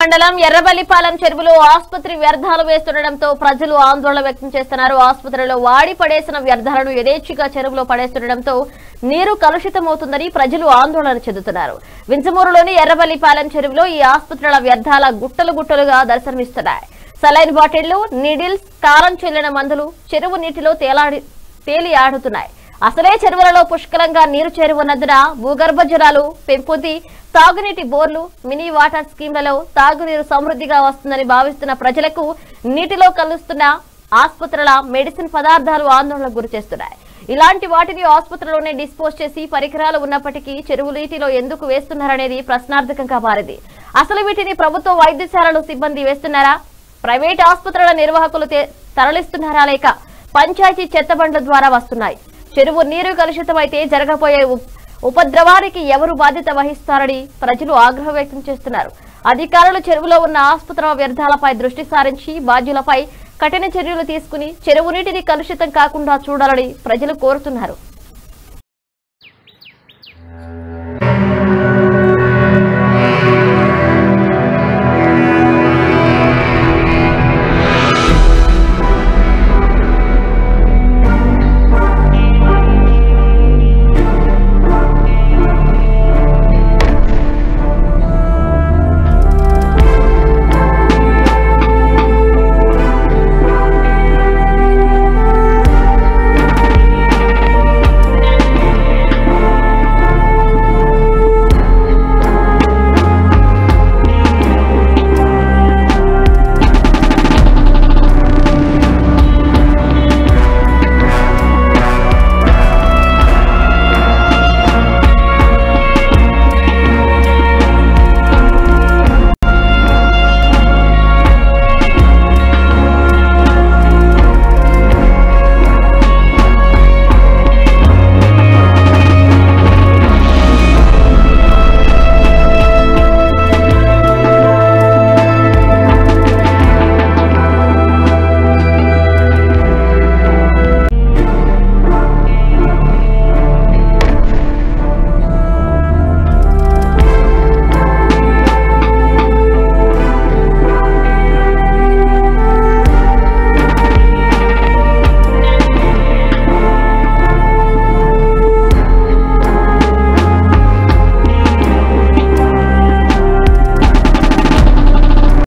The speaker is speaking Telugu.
మండలం ఎర్రబల్లిపాలెం చెరువులో ఆసుపత్రి వ్యర్థాలు వేస్తుండటంతో ప్రజలు ఆందోళన వ్యక్తం చేస్తున్నారు ఆసుపత్రిలో వాడి పడేసిన వ్యర్థాలను యథేచ్ఛగా చెరువులో పడేస్తుండటంతో నీరు కలుషితమవుతుందని ప్రజలు ఆందోళన చెందుతున్నారు వింజమూరులోని ఎర్రబల్లిపాలెం చెరువులో ఈ ఆసుపత్రుల వ్యర్థాల గుట్టలు గుట్టలుగా దర్శనమిస్తున్నాయి సలైన్ బాటిళ్లు నీడిల్స్ కారం చెల్లిన మందులు చెరువు నీటిలో తేలాడి తేలి ఆడుతున్నాయి అసలే చెరువులలో పుష్కలంగా నీరు చేరువన్నందున భూగర్భ జలాలు పెంపొంది తాగునీటి బోర్లు మినీ వాటర్ స్కీమ్లలో తాగునీరు సమృద్ధిగా వస్తుందని భావిస్తున్న ప్రజలకు నీటిలో కలుస్తున్న ఆసుపత్రుల మెడిసిన్ పదార్థాలు ఆందోళనకు గురి చేస్తున్నాయి ఇలాంటి వాటిని ఆసుపత్రిలోనే డిస్పోజ్ చేసి పరికరాలు ఉన్నప్పటికీ చెరువు నీటిలో ఎందుకు వేస్తున్నారనేది ప్రశ్నార్థకంగా మారింది అసలు వీటిని ప్రభుత్వ వైద్యశాలలు సిబ్బంది వేస్తున్నారా ప్రైవేట్ ఆసుపత్రుల నిర్వాహకులు తే- తరలిస్తున్నారా లేక పంచాయతీ చెత్తబండ్ల ద్వారా వస్తున్నాయి చెరువు నీరు కలుషితమైతే జరగబోయే ఉప్- ఉపద్రవానికి ఎవరు బాధ్యత వహిస్తారని ప్రజలు ఆగ్రహం వ్యక్తం చేస్తున్నారు అధికారులు చెరువులో ఉన్న ఆసుపత్రుల వ్యర్థాలపై దృష్టి సారించి బాధ్యులపై కఠిన చర్యలు తీసుకుని చెరువు నీటిని కలుషితం కాకుండా చూడాలని ప్రజలు కోరుతున్నారు